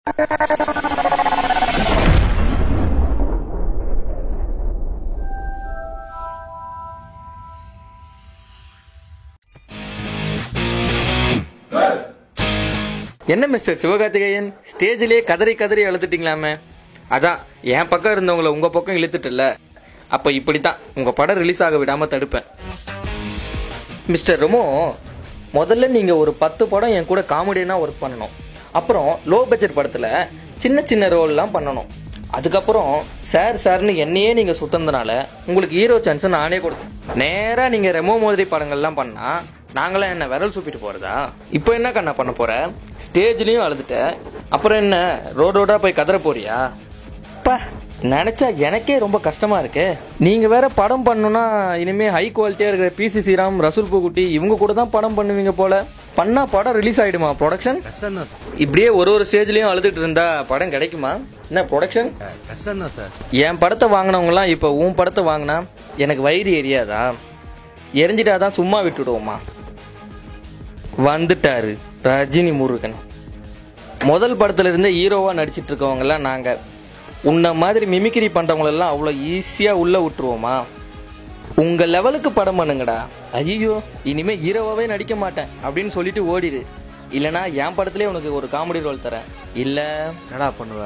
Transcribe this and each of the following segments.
என்ன மிஸ்டர் சிவகார்த்திகேயன் ஸ்டேஜ்லயே கதறி கதறி அழுதுட்டீங்களாமே அதான் என் பக்கம் இருந்தவங்கள உங்க பக்கம் இழுத்துட்டுல அப்ப இப்படித்தான் உங்க படம் ரிலீஸ் ஆக விடாம தடுப்பேன் மிஸ்டர் ரொமோ முதல்ல நீங்க ஒரு பத்து படம் என் கூட காமெடியனா ஒர்க் பண்ணணும் அப்புறம் லோ பட்ஜெட் படத்துல சின்ன சின்ன ரோல்லாம் பண்ணணும் அதுக்கப்புறம் சார் சார்னு என்னையே நீங்க சுத்தந்தனால உங்களுக்கு ஹீரோ சான்ஸ் நானே கொடுத்தேன் நேரா நீங்க ரெமோ மாதிரி படங்கள்லாம் பண்ணா நாங்களாம் என்ன விரல் சூப்பிட்டு போறதா இப்போ என்ன கண்ணா பண்ண போற ஸ்டேஜ்லயும் அழுதுட்ட அப்புறம் என்ன ரோட் ரோடா போய் கதற போறியா பா நினைச்சா எனக்கே ரொம்ப கஷ்டமா இருக்கு நீங்க வேற படம் பண்ணணும்னா இனிமே ஹை குவாலிட்டியா இருக்கிற பிசி ஸ்ரீராம் ரசூல் பூகுட்டி இவங்க கூட தான் படம் பண்ணுவீங்க போல பண்ணா படம் ரிலீஸ் ஆயிடுமா ப்ரொடக்ஷன் கஷ்டம் தான் சார் இப்படியே ஒரு ஒரு ஸ்டேஜ்லயும் அழுதுட்டு இருந்தா படம் கிடைக்குமா என்ன ப்ரொடக்ஷன் கஷ்டம் தான் சார் என் படத்தை வாங்கினவங்க எல்லாம் இப்ப உன் படத்தை வாங்கினா எனக்கு வயிறு எரியாதா எரிஞ்சிட்டாதான் சும்மா விட்டுடுவோமா வந்துட்டாரு ரஜினி முருகன் முதல் படத்துல இருந்து ஹீரோவா நடிச்சிட்டு இருக்கவங்க எல்லாம் நாங்க உன்ன மாதிரி மிமிக்ரி பண்றவங்களெல்லாம் அவ்வளோ ஈஸியா உள்ள விட்டுருவோமா உங்க லெவலுக்கு படம் பண்ணுங்கடா ஐயோ இனிமே ஹீரோவாவே நடிக்க மாட்டேன் அப்படின்னு சொல்லிட்டு ஓடிடு இல்லனா என் படத்திலே உனக்கு ஒரு காமெடி ரோல் தரேன் இல்ல என்னடா பண்ணுவ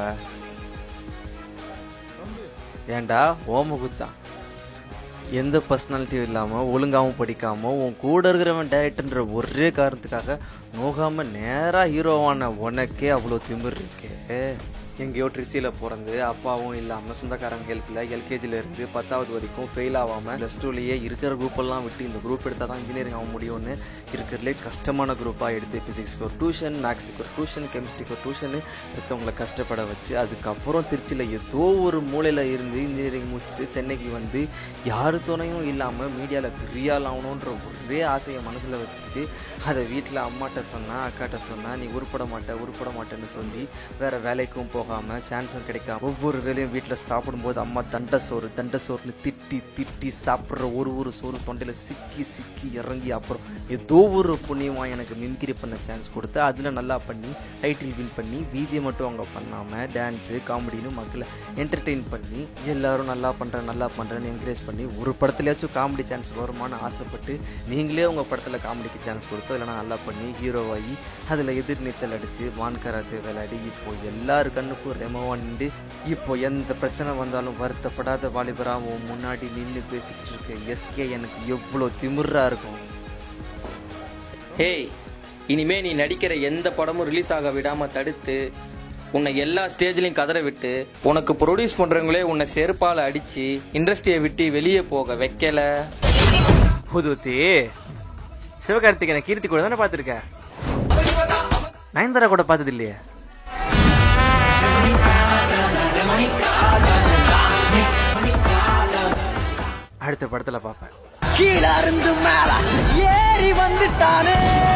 ஏன்டா ஓம குச்சான் எந்த பர்சனாலிட்டியும் இல்லாம ஒழுங்காவும் படிக்காம உன் கூட இருக்கிறவன் டைரக்டர்ன்ற ஒரே காரணத்துக்காக நோகாம நேரா ஹீரோவான உனக்கே அவ்வளவு திமிர் இருக்கே எங்கேயோ திருச்சியில பிறந்து அப்பாவும் இல்லாம சொந்தக்காரங்க ஹெல்ப்ல எல்கேஜில இருந்து பத்தாவது வரைக்கும் ஃபெயில் ஆகாம பிளஸ் டூலயே இருக்கிற குரூப் எல்லாம் விட்டு இந்த குரூப் எடுத்தா தான் இன்ஜினியரிங் ஆக முடியும்னு இருக்கிறதுலே கஷ்டமான குரூப்பா எடுத்து பிசிக்ஸ்க்கு ஒரு டியூஷன் மேக்ஸுக்கு ஒரு டியூஷன் கெமிஸ்ட்ரிக்கு ஒரு டியூஷன் எடுத்தவங்களை கஷ்டப்பட வச்சு அதுக்கப்புறம் திருச்சியில ஏதோ ஒரு மூலையில இருந்து இன்ஜினியரிங் முடிச்சுட்டு சென்னைக்கு வந்து யாரு துணையும் இல்லாம மீடியால பெரிய ஆள் ஆகணுன்ற ஒரே ஆசையை மனசுல வச்சுக்கிட்டு அதை வீட்டுல அம்மாட்ட சொன்னா அக்காட்ட சொன்னா நீ உருப்பட மாட்ட உருப்பட மாட்டேன்னு சொல்லி வேற வேலைக்கும் போகாம சான்ஸும் கிடைக்காம ஒவ்வொரு வேலையும் வீட்டுல சாப்பிடும்போது அம்மா தண்ட சோறு தண்ட சோறுன்னு திட்டி திட்டி சாப்பிடுற ஒரு ஒரு சோறு தொண்டையில சிக்கி சிக்கி இறங்கி அப்புறம் ஏதோ ஒரு புண்ணியமா எனக்கு மிமிக்ரி பண்ண சான்ஸ் கொடுத்து அதுல நல்லா பண்ணி டைட்டில் வின் பண்ணி பிஜே மட்டும் அவங்க பண்ணாம டான்ஸ் காமெடின்னு மக்களை என்டர்டெயின் பண்ணி எல்லாரும் நல்லா பண்றேன் நல்லா பண்றேன்னு என்கரேஜ் பண்ணி ஒரு படத்துலயாச்சும் காமெடி சான்ஸ் வருமானு ஆசைப்பட்டு நீங்களே உங்க படத்துல காமெடிக்கு சான்ஸ் கொடுத்து இல்லைனா நல்லா பண்ணி ஹீரோவாகி அதுல எதிர் நீச்சல் அடிச்சு வான் கராத்தே விளையாடி இப்போ எல்லாரு கண்ணுக்கும் ரெமோவா நின்று இப்போ எந்த பிரச்சனை வந்தாலும் வருத்தப்படாத வாலிபரா உன் முன்னாடி நின்று பேசிக்கிட்டு இருக்க எஸ்கே எனக்கு எவ்வளவு திமிரா இருக்கும் ஹேய் இனிமே நீ நடிக்கிற எந்த படமும் ரிலீஸ் ஆக விடாம தடுத்து உன்னை எல்லா ஸ்டேஜ்லயும் கதற விட்டு உனக்கு ப்ரொடியூஸ் பண்றவங்களே உன்னை செருப்பால அடிச்சு இண்டஸ்ட்ரியை விட்டு வெளியே போக வைக்கல புதுத்தி சிவகார்த்திகேயனை கீர்த்தி கூட தானே பார்த்திருக்க நயன்தாரா கூட பார்த்தது இல்லையே அடுத்த படத்துல பார்ப்பேன் கீழ இருந்து மேல ஏறி வந்துட்டானே